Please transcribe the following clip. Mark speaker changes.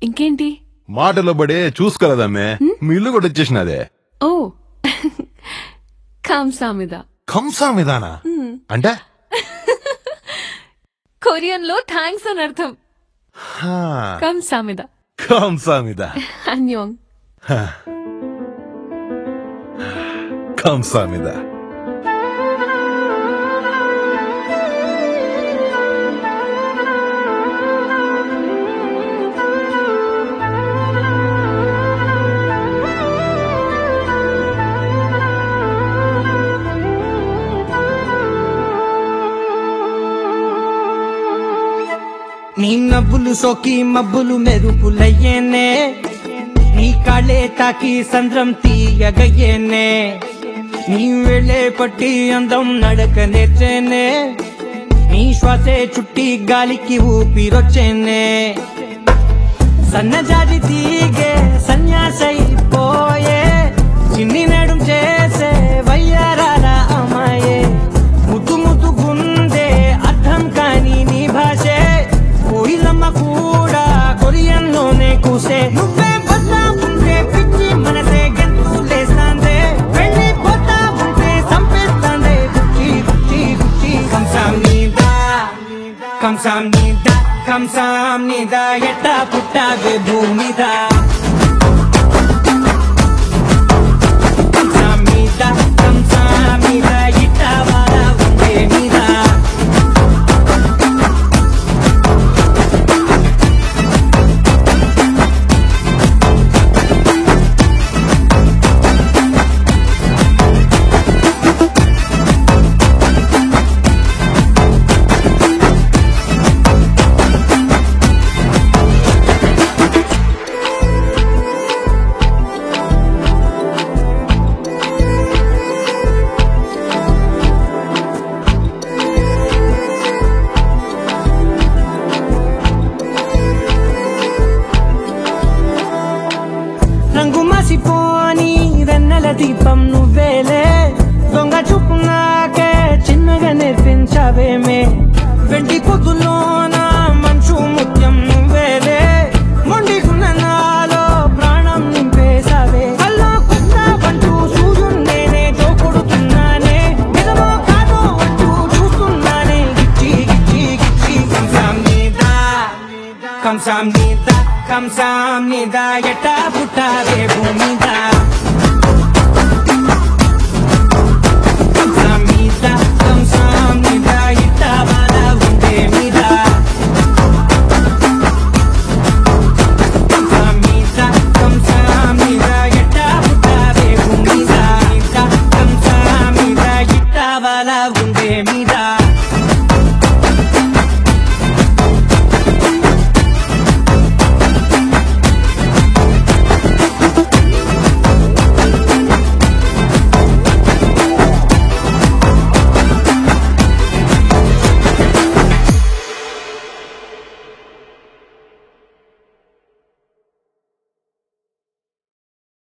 Speaker 1: ఇంకేంటి
Speaker 2: మాటలో పడే చూసుకోలేదమ్మే మీ ఇల్లు కూడా వచ్చేసినదే
Speaker 1: ఓ కాంసామిద
Speaker 2: కంసా విధాన అంటే
Speaker 1: కొరియన్ లో థ్యాంక్స్ అని అర్థం
Speaker 2: హా,
Speaker 1: కంసామిద
Speaker 2: కంసా మీద
Speaker 1: అన్యోంగ్
Speaker 2: కంసా మీద
Speaker 3: నీ నవ్వులు సోకి మబ్బులు మెరుపులయ్యేనే నీ కాళ్ళే తాకి సంద్రం తీయగయ్యేనే నీ వెళ్ళే పట్టి అందం నడక నేర్చేనే నీ శ్వాసే చుట్టి గాలికి ఊపిరొచ్చేనే సన్నజాజి తీగే సన్యాసైపోయే చిన్ని నడుం చేసే వయ్యారాల అమ్మాయే ముద్దు ముద్దు గుందే అర్థం కాని నీ భాషే కోయిలమ్మ కూడా కొరియన్లోనే కూసే నువ్వే పోతా ఉంటే పిచ్చి మనసే గెంతు లేస్తాందే వెళ్ళి పోతా ఉంటే సంపేస్తాందే గుచ్చి గుచ్చి గుచ్చి కంసాం నీదా కంసాం నీదా కంసాం నీదా ఎట్టా పుట్టావే భూమిదా కంసాం నీదా కంసాం నీదా ఇట్టా వాడా ఉండే నీదా రంగు మాసిపోని వెన్నెల దీపం నువ్వేలే దొంగ చూపు నాకే చిన్నగా నేర్పించావేమే వెండి పొద్దులోన మంచు ముత్యం నువ్వేలే మొండి నాలో ప్రాణం నింపేశావే కల్లో కొత్త పంటూ సూర్యున్నేనే జోకొడుతున్నానే నిజమో కాదో అంటూ చూస్తున్నానే గిచ్చి గిచ్చి గిచ్చి కంసాం నీదా కంసాం నీదా కంసాం నీదా ఎట్టా పుట్టావే భూమిదా కంసాం నీదా కంసాం నీదా ఇట్టా బాధ ఉండే మీదా కంసాం నీదా కంసాం నీదా ఎట్టా పుట్టావే భూమిదా నీదా కంసాం నీదా ఇట్టా బాధ